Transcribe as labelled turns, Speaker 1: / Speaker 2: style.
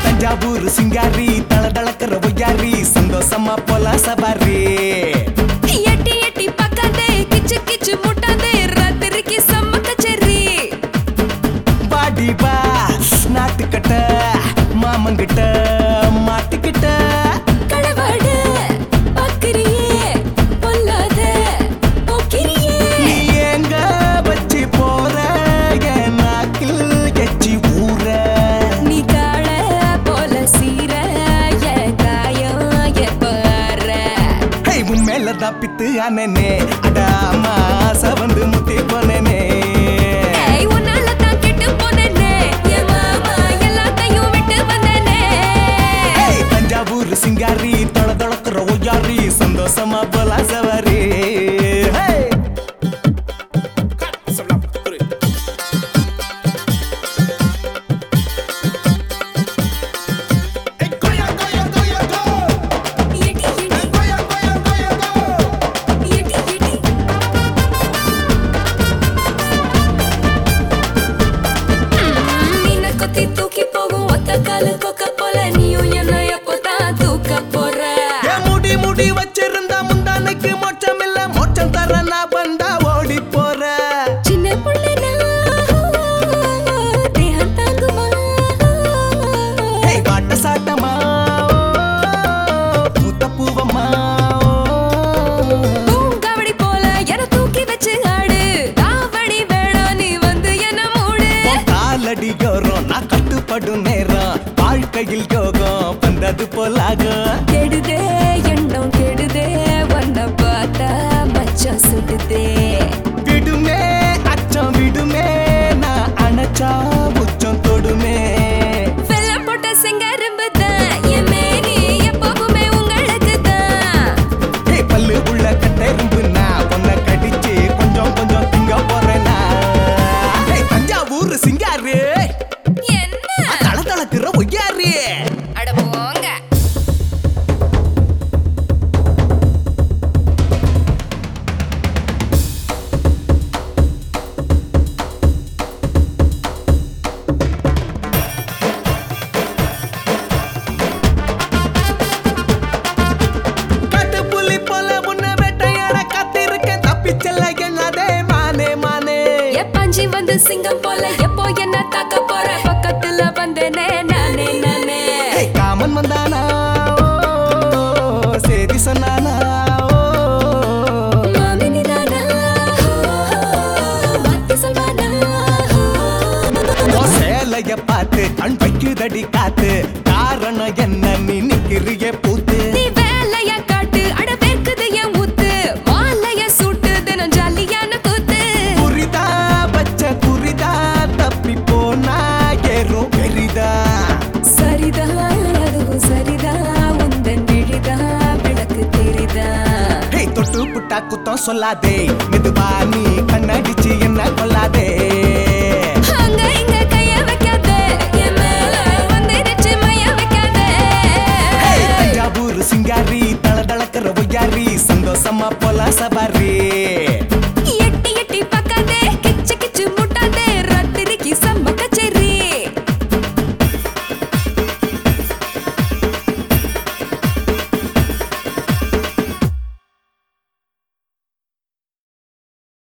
Speaker 1: தஞ்சாவூர் சிங்காரி தள தளக்கிற ஒய்யாரி சந்தோஷமா போலாம் சவாரி
Speaker 2: எட்டி எட்டி பக்காதே கிச்சு கிச்சு முட்டாதே ராத்திரிக்கு செம்ம கச்சேரி
Speaker 1: பாடி பா நாட்டுக்கட்ட மாமங்கிட்ட மாட்டிக்கிட்ட
Speaker 2: கடவாடு பாக்குறியே பொல்லாத போக்கிரியே
Speaker 1: நீ எங்க வச்சு போற என் நாக்கில் எச்சி ஊற
Speaker 2: நீ காள போல சீர என் காயம் எப்பார
Speaker 1: ஹே உன் மேலதான் பித்து அனனே அடாமா சவந்து முத்தி போனனே
Speaker 2: ஏய் உன்னால தான் கெட்டு போனேனே என் மாமா எல்லாத்தையும் விட்டு வந்தேனே
Speaker 1: ஏய், தஞ்சாவூர் சிங்காரி தொள தொளக்குற ஒய்யாரி சந்தோஷமா போலாம் சவாரி ஹே!
Speaker 2: எட்டி எட்டி எட்டி எட்டி மீனை கொத்தி தூக்கி போகும் ஒத்த காலு கொக்க போல நீயும் என்ன எப்போதான் தூக்க போற
Speaker 1: என் முடி முடி வச்சிருந்தா முந்தானைக்கு மோட்சம் இல்ல மோட்சம் தர நான் வந்தா ஓடி போற
Speaker 2: சின்ன புள்ள தேகம் தாங்குமா
Speaker 1: ஏய், காட்ட சாட்டமா பூத்த பூவம்மா
Speaker 2: பூங்காவடி போல என தூக்கி வச்சு ஆடு காவடி வேணாம் நீ வந்து என்ன மூடு
Speaker 1: காலடி யோரம் நான் கட்டுப்படும் நேரம் வாழ்க்கையில் யோகம் வந்தது போலாகும்
Speaker 2: கெடுதே எண்ணம் கெடுதே வந்த பார்த்தா மச்சம் சுடுதே
Speaker 1: விடுமே அச்சம் விடுமே நான் அணைச்சா உச்சம் தொடுமே
Speaker 2: வெள்ளம் போட்ட செங்கரும்பு தான் என் மேனி எப்பவுமே உங்களுக்கு தான்
Speaker 1: ஏய், பல்லு உள்ள கட்டெரும்பு நான் பொண்ணை கடிச்சு கொஞ்சம் கொஞ்சம் திங்க போறேனா ஏய், தஞ்சாவூர் சிங்காரு
Speaker 2: என்ன
Speaker 1: தள தளக்குற ஒய்யாரு
Speaker 2: அட போங்க
Speaker 1: காட்டு புலி போல உன்னை வேட்டையாட காத்திருக்கேன் தப்பிச்சல எண்ணாதே மானே மானே
Speaker 2: எப்பாஞ்சி வந்து சிங்கம் போல எப்போ என்ன தாக்க போற பக்கத்துல வந்தேனே நானே நானே
Speaker 1: ஏய், காமன் வந்தானா ஓ, சேதி சொன்னானா ஓ.
Speaker 2: மாமினி தானா மாத்தி சொல்வானா
Speaker 1: உன் சேலைய பார்த்து கண் வைக்குதடி காத்து காரணம் என்ன நீ நிக்கிறிய பூத்து
Speaker 2: நீ வேலைய காட்டு அட வேர்க்குது என் ஊத்து மாலைய சூட்டு தினம் ஜாலியான கூத்து
Speaker 1: குறிதா பச்சை குறிதா தப்பி போனா ஏறும் பெரிதா
Speaker 2: சரிதான் அதுவும் சரிதான் உந்தன் விழிதான் விளக்கு தெரிதான்
Speaker 1: ஹே தொட்டு புட்டா குத்தம் சொல்லாதே மெதுவா நீ கண்ணடிச்சு என்ன கொல்லாதே